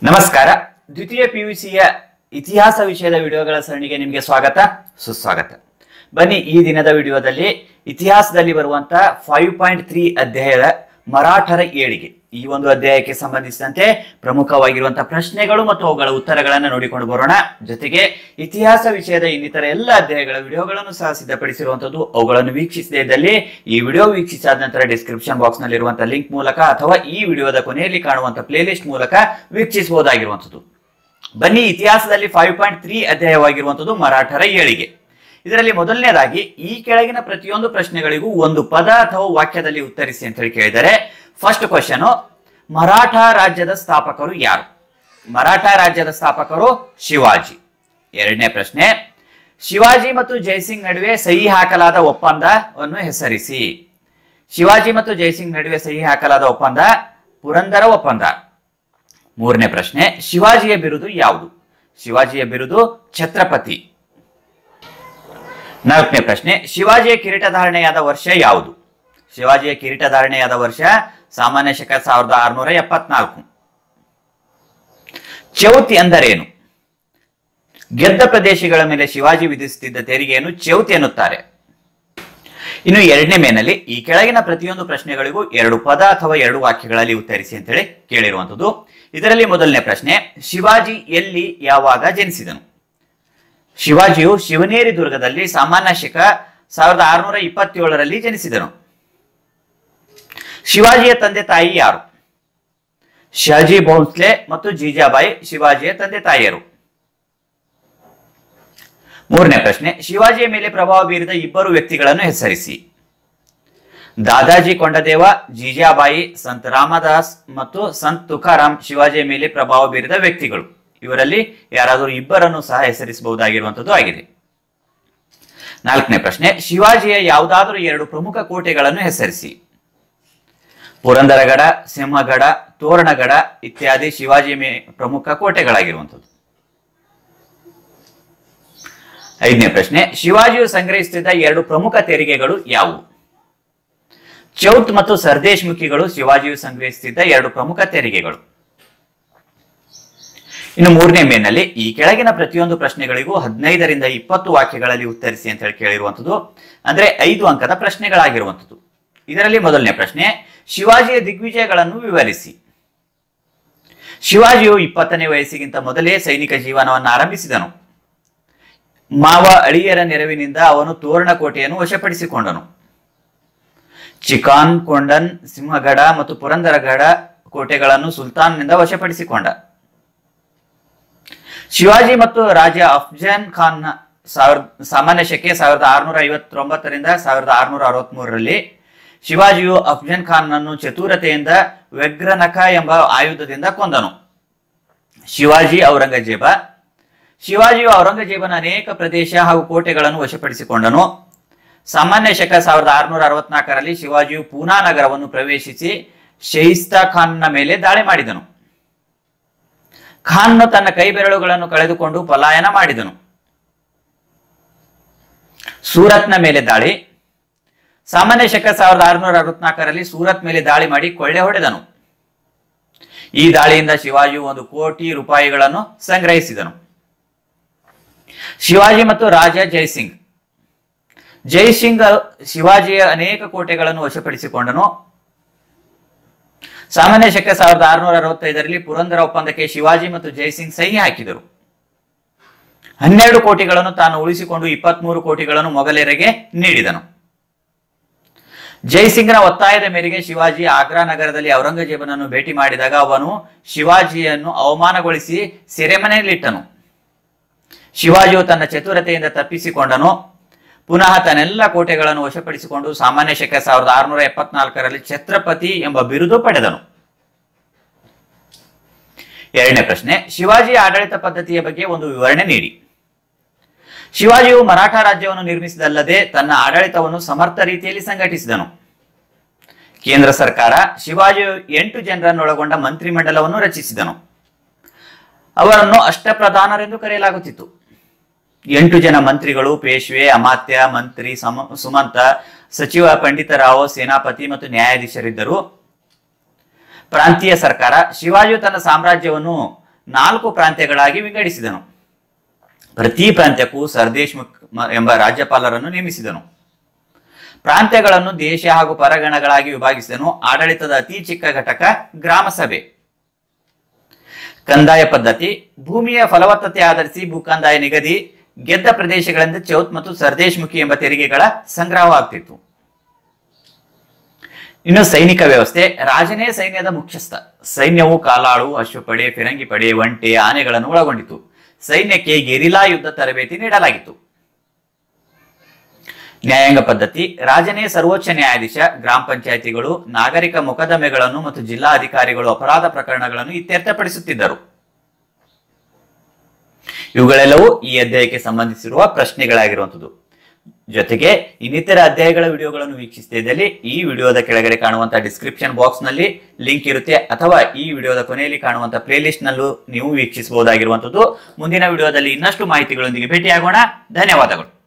ನಮಸ್ಕಾರ ದ್ವಿತೀಯ ಪಿಯುಸಿಯ ಇತಿಹಾಸ ವಿಷಯದ ವಿಡಿಯೋಗಳ ಸರಣಿಗೆ ನಿಮಗೆ ಸ್ವಾಗತ ಸುಸ್ವಾಗತ ಬನ್ನಿ ಈ ದಿನದ ವಿಡಿಯೋದಲ್ಲಿ ಇತಿಹಾಸದಲ್ಲಿ ಬರುವಂತ ಫೈವ್ ಪಾಯಿಂಟ್ ತ್ರೀ ಅಧ್ಯಾಯದ ಮರಾಠರ ಏಳಿಗೆ ಈ ಒಂದು ಅಧ್ಯಾಯಕ್ಕೆ ಸಂಬಂಧಿಸಿದಂತೆ ಪ್ರಮುಖವಾಗಿರುವಂತಹ ಪ್ರಶ್ನೆಗಳು ಮತ್ತು ಅವುಗಳ ಉತ್ತರಗಳನ್ನು ನೋಡಿಕೊಂಡು ಬರೋಣ ಜೊತೆಗೆ ಇತಿಹಾಸ ವಿಷಯದ ಇನ್ನಿತರ ಎಲ್ಲ ಅಧ್ಯಾಯಗಳ ವಿಡಿಯೋಗಳನ್ನು ಸಹ ಸಿದ್ಧಪಡಿಸಿರುವಂತದ್ದು ಅವುಗಳನ್ನು ವೀಕ್ಷಿಸದೇ ಇದ್ದಲ್ಲಿ ಈ ವಿಡಿಯೋ ವೀಕ್ಷಿಸಿದ ನಂತರ ಡಿಸ್ಕ್ರಿಪ್ಷನ್ ಬಾಕ್ಸ್ ನಲ್ಲಿರುವಂತಹ ಲಿಂಕ್ ಮೂಲಕ ಅಥವಾ ಈ ವಿಡಿಯೋದ ಕೊನೆಯಲ್ಲಿ ಕಾಣುವಂತಹ ಪ್ಲೇಲಿಸ್ಟ್ ಮೂಲಕ ವೀಕ್ಷಿಸಬಹುದಾಗಿರುವಂತದ್ದು ಬನ್ನಿ ಇತಿಹಾಸದಲ್ಲಿ ಫೈವ್ ಪಾಯಿಂಟ್ ತ್ರೀ ಅಧ್ಯಾಯವಾಗಿರುವಂತದ್ದು ಮರಾಠರ ಏಳಿಗೆ ಇದರಲ್ಲಿ ಮೊದಲನೇದಾಗಿ ಈ ಕೆಳಗಿನ ಪ್ರತಿಯೊಂದು ಪ್ರಶ್ನೆಗಳಿಗೂ ಒಂದು ಪದ ಅಥವಾ ವಾಕ್ಯದಲ್ಲಿ ಉತ್ತರಿಸಿ ಅಂತ ಹೇಳಿ ಕೇಳಿದರೆ ಫಸ್ಟ್ ಕ್ವಶನ್ ಮರಾಠ ರಾಜ್ಯದ ಸ್ಥಾಪಕರು ಯಾರು ಮರಾಠ ರಾಜ್ಯದ ಸ್ಥಾಪಕರು ಶಿವಾಜಿ ಎರಡನೇ ಪ್ರಶ್ನೆ ಶಿವಾಜಿ ಮತ್ತು ಜಯಸಿಂಗ್ ನಡುವೆ ಸಹಿ ಹಾಕಲಾದ ಒಪ್ಪಂದವನ್ನು ಹೆಸರಿಸಿ ಶಿವಾಜಿ ಮತ್ತು ಜಯಸಿಂಗ್ ನಡುವೆ ಸಹಿ ಹಾಕಲಾದ ಒಪ್ಪಂದ ಪುರಂದರ ಒಪ್ಪಂದ ಮೂರನೇ ಪ್ರಶ್ನೆ ಶಿವಾಜಿಯ ಬಿರುದು ಯಾವುದು ಶಿವಾಜಿಯ ಬಿರುದು ಛತ್ರಪತಿ ನಾಲ್ಕನೇ ಪ್ರಶ್ನೆ ಶಿವಾಜಿಯ ಕಿರೀಟಧಾರಣೆಯಾದ ವರ್ಷ ಯಾವುದು ಶಿವಾಜಿಯ ಕಿರೀಟಧಾರಣೆಯಾದ ವರ್ಷ ಸಾಮಾನ್ಯ ಶಕ ಸಾವಿರದ ಆರುನೂರ ಎಪ್ಪತ್ನಾಲ್ಕು ಚೌತಿ ಎಂದರೇನು ಗೆದ್ದ ಪ್ರದೇಶಗಳ ಮೇಲೆ ಶಿವಾಜಿ ವಿಧಿಸುತ್ತಿದ್ದ ತೆರಿಗೆಯನ್ನು ಚೌತಿ ಎನ್ನುತ್ತಾರೆ ಇನ್ನು ಎರಡನೇ ಮೇನಲ್ಲಿ ಈ ಕೆಳಗಿನ ಪ್ರತಿಯೊಂದು ಪ್ರಶ್ನೆಗಳಿಗೂ ಎರಡು ಪದ ಅಥವಾ ಎರಡು ವಾಕ್ಯಗಳಲ್ಲಿ ಉತ್ತರಿಸಿ ಅಂತೇಳಿ ಕೇಳಿರುವಂತದ್ದು ಇದರಲ್ಲಿ ಮೊದಲನೇ ಪ್ರಶ್ನೆ ಶಿವಾಜಿ ಎಲ್ಲಿ ಯಾವಾಗ ಜನಿಸಿದನು ಶಿವಾಜಿಯು ಶಿವನೇರಿ ದುರ್ಗದಲ್ಲಿ ಸಾಮಾನ್ಯ ಶಕ ಸಾವಿರದ ಆರುನೂರ ಇಪ್ಪತ್ತೇಳರಲ್ಲಿ ಜನಿಸಿದನು ಶಿವಾಜಿಯ ತಂದೆ ತಾಯಿ ಯಾರು ಶಹಜಿ ಭೋಂಸ್ಲೆ ಮತ್ತು ಜೀಜಾಬಾಯಿ ಶಿವಾಜಿಯ ತಂದೆ ತಾಯಿಯರು ಮೂರನೇ ಪ್ರಶ್ನೆ ಶಿವಾಜಿಯ ಮೇಲೆ ಪ್ರಭಾವ ಬೀರಿದ ಇಬ್ಬರು ವ್ಯಕ್ತಿಗಳನ್ನು ಹೆಸರಿಸಿ ದಾದಾಜಿ ಕೊಂಡದೇವ ಜೀಜಾಬಾಯಿ ಸಂತ್ ರಾಮದಾಸ್ ಮತ್ತು ಸಂತ್ ತುಕಾರಾಮ್ ಶಿವಾಜಿಯ ಮೇಲೆ ಪ್ರಭಾವ ಬೀರಿದ ವ್ಯಕ್ತಿಗಳು ಇವರಲ್ಲಿ ಯಾರಾದರೂ ಇಬ್ಬರನ್ನು ಸಹ ಹೆಸರಿಸಬಹುದಾಗಿರುವಂತದ್ದು ಆಗಿದೆ ನಾಲ್ಕನೇ ಪ್ರಶ್ನೆ ಶಿವಾಜಿಯ ಯಾವುದಾದರೂ ಎರಡು ಪ್ರಮುಖ ಕೋಟೆಗಳನ್ನು ಹೆಸರಿಸಿ ಪುರಂದರಗಡ ಸಿಂಹಗಡ ತೋರಣಗಡ ಇತ್ಯಾದಿ ಶಿವಾಜಿ ಮೇ ಪ್ರಮುಖ ಕೋಟೆಗಳಾಗಿರುವಂಥದ್ದು ಐದನೇ ಪ್ರಶ್ನೆ ಶಿವಾಜಿಯು ಸಂಗ್ರಹಿಸುತ್ತಿದ್ದ ಎರಡು ಪ್ರಮುಖ ತೆರಿಗೆಗಳು ಯಾವುವು ಚೌತ್ ಮತ್ತು ಸರ್ದೇಶ್ ಮುಖಿಗಳು ಶಿವಾಜಿಯು ಸಂಗ್ರಹಿಸುತ್ತಿದ್ದ ಎರಡು ಪ್ರಮುಖ ತೆರಿಗೆಗಳು ಇನ್ನು ಮೂರನೇ ಮೇನಲ್ಲಿ ಈ ಕೆಳಗಿನ ಪ್ರತಿಯೊಂದು ಪ್ರಶ್ನೆಗಳಿಗೂ ಹದಿನೈದರಿಂದ ಇಪ್ಪತ್ತು ವಾಕ್ಯಗಳಲ್ಲಿ ಉತ್ತರಿಸಿ ಅಂತ ಹೇಳಿ ಕೇಳಿರುವಂಥದ್ದು ಅಂದ್ರೆ ಐದು ಅಂಕದ ಪ್ರಶ್ನೆಗಳಾಗಿರುವಂಥದ್ದು ಇದರಲ್ಲಿ ಮೊದಲನೇ ಪ್ರಶ್ನೆ ಶಿವಾಜಿಯ ದಿಗ್ವಿಜಯಗಳನ್ನು ವಿವರಿಸಿ ಶಿವಾಜಿಯು ಇಪ್ಪತ್ತನೇ ವಯಸ್ಸಿಗಿಂತ ಮೊದಲೇ ಸೈನಿಕ ಜೀವನವನ್ನು ಆರಂಭಿಸಿದನು ಮಾವ ಅಳಿಯರ ನೆರವಿನಿಂದ ಅವನು ತೋರಣಕೋಟೆಯನ್ನು ವಶಪಡಿಸಿಕೊಂಡನು ಚಿಕಾನ್ ಕೊಂಡನ್ ಸಿಂಹಗಡ ಮತ್ತು ಪುರಂದರಗಡ ಕೋಟೆಗಳನ್ನು ಸುಲ್ತಾನ್ನಿಂದ ವಶಪಡಿಸಿಕೊಂಡ ಶಿವಾಜಿ ಮತ್ತು ರಾಜ ಅಫ್ಜಾನ್ ಖಾನ್ ಸಾವಿರದ ಸಾಮಾನ್ಯ ಶಕೆ ಸಾವಿರದ ಆರುನೂರ ಐವತ್ತೊಂಬತ್ತರಿಂದ ಸಾವಿರದ ಆರುನೂರ ಅರವತ್ತ್ ಮೂರರಲ್ಲಿ ಶಿವಾಜಿಯು ಅಫ್ಜಾನ್ ಖಾನ್ನನ್ನು ಚತುರತೆಯಿಂದ ವ್ಯಗ್ರನಖ ಎಂಬ ಆಯುಧದಿಂದ ಕೊಂದನು ಶಿವಾಜಿ ಔರಂಗಜೇಬ ಶಿವಾಜಿಯು ಔರಂಗಜೇಬನ ಅನೇಕ ಪ್ರದೇಶ ಹಾಗೂ ಕೋಟೆಗಳನ್ನು ವಶಪಡಿಸಿಕೊಂಡನು ಸಾಮಾನ್ಯ ಶಕ ಸಾವಿರದ ಆರುನೂರ ಅರವತ್ನಾಲ್ಕರಲ್ಲಿ ಶಿವಾಜಿಯು ಪೂನಾ ನಗರವನ್ನು ಪ್ರವೇಶಿಸಿ ಶೈಸ್ತಾ ಖಾನ್ನ ಮೇಲೆ ದಾಳಿ ಮಾಡಿದನು ಖಾನ್ನು ತನ್ನ ಕೈ ಬೆರಳುಗಳನ್ನು ಕಳೆದುಕೊಂಡು ಪಲಾಯನ ಮಾಡಿದನು ಸೂರತ್ನ ಮೇಲೆ ದಾಳಿ ಸಾಮಾನ್ಯ ಶಕ ಸಾವಿರದ ಆರುನೂರ ಅರವತ್ನಾಲ್ಕರಲ್ಲಿ ಸೂರತ್ ಮೇಲೆ ದಾಳಿ ಮಾಡಿ ಕೊಳ್ಳೆ ಹೊಡೆದನು ಈ ದಾಳಿಯಿಂದ ಶಿವಾಜಿಯು ಒಂದು ಕೋಟಿ ರೂಪಾಯಿಗಳನ್ನು ಸಂಗ್ರಹಿಸಿದನು ಶಿವಾಜಿ ಮತ್ತು ರಾಜ ಜೈಸಿಂಗ್ ಜೈಸಿಂಗ್ ಶಿವಾಜಿಯ ಅನೇಕ ಕೋಟೆಗಳನ್ನು ವಶಪಡಿಸಿಕೊಂಡನು ಸಾಮಾನ್ಯ ಶಕ ಸಾವಿರದ ಆರುನೂರ ಅರವತ್ತೈದರಲ್ಲಿ ಪುರಂದರ ಒಪ್ಪಂದಕ್ಕೆ ಶಿವಾಜಿ ಮತ್ತು ಜೈಸಿಂಗ್ ಸಹಿ ಹಾಕಿದರು ಹನ್ನೆರಡು ಕೋಟಿಗಳನ್ನು ತಾನು ಉಳಿಸಿಕೊಂಡು ಇಪ್ಪತ್ಮೂರು ಕೋಟಿಗಳನ್ನು ಮೊಘಲರಿಗೆ ನೀಡಿದನು ಜೈಸಿಂಗ್ನ ಒತ್ತಾಯದ ಮೇರೆಗೆ ಶಿವಾಜಿ ಆಗ್ರಾ ನಗರದಲ್ಲಿ ಔರಂಗಜೇಬನನ್ನು ಭೇಟಿ ಮಾಡಿದಾಗ ಅವನು ಶಿವಾಜಿಯನ್ನು ಅವಮಾನಗೊಳಿಸಿ ಸೆರೆಮನೆಯಲ್ಲಿಟ್ಟನು ಶಿವಾಜಿಯು ತನ್ನ ಚತುರತೆಯಿಂದ ತಪ್ಪಿಸಿಕೊಂಡನು ಪುನಃ ತನ್ನೆಲ್ಲ ಕೋಟೆಗಳನ್ನು ವಶಪಡಿಸಿಕೊಂಡು ಸಾಮಾನ್ಯ ಶಕ ಸಾವಿರದ ಆರುನೂರ ಎಪ್ಪತ್ನಾಲ್ಕರಲ್ಲಿ ಛತ್ರಪತಿ ಎಂಬ ಬಿರುದು ಪಡೆದನು ಎರಡನೇ ಪ್ರಶ್ನೆ ಶಿವಾಜಿಯ ಆಡಳಿತ ಪದ್ಧತಿಯ ಬಗ್ಗೆ ಒಂದು ವಿವರಣೆ ನೀಡಿ ಶಿವಾಜಿಯು ಮರಾಠ ರಾಜ್ಯವನ್ನು ನಿರ್ಮಿಸಿದಲ್ಲದೆ ತನ್ನ ಆಡಳಿತವನ್ನು ಸಮರ್ಥ ರೀತಿಯಲ್ಲಿ ಸಂಘಟಿಸಿದನು ಕೇಂದ್ರ ಸರ್ಕಾರ ಶಿವಾಜಿಯು ಎಂಟು ಜನರನ್ನೊಳಗೊಂಡ ಮಂತ್ರಿಮಂಡಲವನ್ನು ರಚಿಸಿದನು ಅವರನ್ನು ಅಷ್ಟಪ್ರಧಾನರೆಂದು ಕರೆಯಲಾಗುತ್ತಿತ್ತು ಎಂಟು ಜನ ಮಂತ್ರಿಗಳು ಪೇಶ್ವೆ ಅಮಾತ್ಯ ಮಂತ್ರಿ ಸಮ ಸುಮಂತ ಸಚಿವ ಪಂಡಿತರಾವ್ ಸೇನಾಪತಿ ಮತ್ತು ನ್ಯಾಯಾಧೀಶರಿದ್ದರು ಪ್ರಾಂತೀಯ ಸರ್ಕಾರ ಶಿವಾಜಿಯು ತನ್ನ ಸಾಮ್ರಾಜ್ಯವನ್ನು ನಾಲ್ಕು ಪ್ರಾಂತ್ಯಗಳಾಗಿ ವಿಂಗಡಿಸಿದನು ಪ್ರತಿ ಪ್ರಾಂತ್ಯಕ್ಕೂ ಸರ್ದೇಶ್ಮುಖ್ ಮ- ಎಂಬ ರಾಜ್ಯಪಾಲರನ್ನು ನೇಮಿಸಿದನು ಪ್ರಾಂತ್ಯಗಳನ್ನು ದೇಶ ಹಾಗೂ ಪರಗಣಗಳಾಗಿ ವಿಭಾಗಿಸಿದನು ಆಡಳಿತದ ಅತಿ ಚಿಕ್ಕ ಘಟಕ ಗ್ರಾಮ ಸಭೆ ಕಂದಾಯ ಪದ್ಧತಿ ಭೂಮಿಯ ಫಲವತ್ತತೆ ಆಧರಿಸಿ ಭೂಕಂದಾಯ ನಿಗದಿ ಗೆದ್ದ ಪ್ರದೇಶಗಳಿಂದ ಚೌತ್ ಮತ್ತು ಸರ್ದೇಶ್ಮುಖಿ ಎಂಬ ತೆರಿಗೆಗಳ ಸಂಗ್ರಹವಾಗ್ತಿತ್ತು ಇನ್ನು ಸೈನಿಕ ವ್ಯವಸ್ಥೆ ರಾಜನೇ ಸೈನ್ಯದ ಮುಖ್ಯಸ್ಥ ಸೈನ್ಯವು ಕಾಲಾಳು ಅಶ್ವಪಡೆ ಫಿರಂಗಿ ಪಡೆ ಒಂಟೆ ಆನೆಗಳನ್ನು ಒಳಗೊಂಡಿತು ಸೈನ್ಯಕ್ಕೆ ಗೆರಿಲಾ ಯುದ್ಧ ತರಬೇತಿ ನೀಡಲಾಗಿತ್ತು ನ್ಯಾಯಾಂಗ ಪದ್ಧತಿ ರಾಜನೇ ಸರ್ವೋಚ್ಚ ನ್ಯಾಯಾಧೀಶ ಗ್ರಾಮ ಪಂಚಾಯಿತಿಗಳು ನಾಗರಿಕ ಮೊಕದ್ದಮೆಗಳನ್ನು ಮತ್ತು ಜಿಲ್ಲಾ ಅಧಿಕಾರಿಗಳು ಅಪರಾಧ ಪ್ರಕರಣಗಳನ್ನು ಇತ್ಯರ್ಥಪಡಿಸುತ್ತಿದ್ದರು ಇವುಗಳೆಲ್ಲವೂ ಈ ಅಧ್ಯಾಯಕ್ಕೆ ಸಂಬಂಧಿಸಿರುವ ಪ್ರಶ್ನೆಗಳಾಗಿರುವಂಥದ್ದು ಜೊತೆಗೆ ಇನ್ನಿತರ ಅಧ್ಯಾಯಗಳ ವಿಡಿಯೋಗಳನ್ನು ವೀಕ್ಷಿಸ್ತಿದ್ದಲ್ಲಿ ಈ ವಿಡಿಯೋದ ಕೆಳಗಡೆ ಕಾಣುವಂತಹ ಡಿಸ್ಕ್ರಿಪ್ಷನ್ ಬಾಕ್ಸ್ ನಲ್ಲಿ ಲಿಂಕ್ ಇರುತ್ತೆ ಅಥವಾ ಈ ವಿಡಿಯೋದ ಕೊನೆಯಲ್ಲಿ ಕಾಣುವಂತಹ ಪ್ಲೇ ಲಿಸ್ಟ್ ನಲ್ಲೂ ನೀವು ವೀಕ್ಷಿಸಬಹುದಾಗಿರುವಂತದ್ದು ಮುಂದಿನ ವಿಡಿಯೋದಲ್ಲಿ ಇನ್ನಷ್ಟು ಮಾಹಿತಿಗಳೊಂದಿಗೆ ಭೇಟಿಯಾಗೋಣ ಧನ್ಯವಾದಗಳು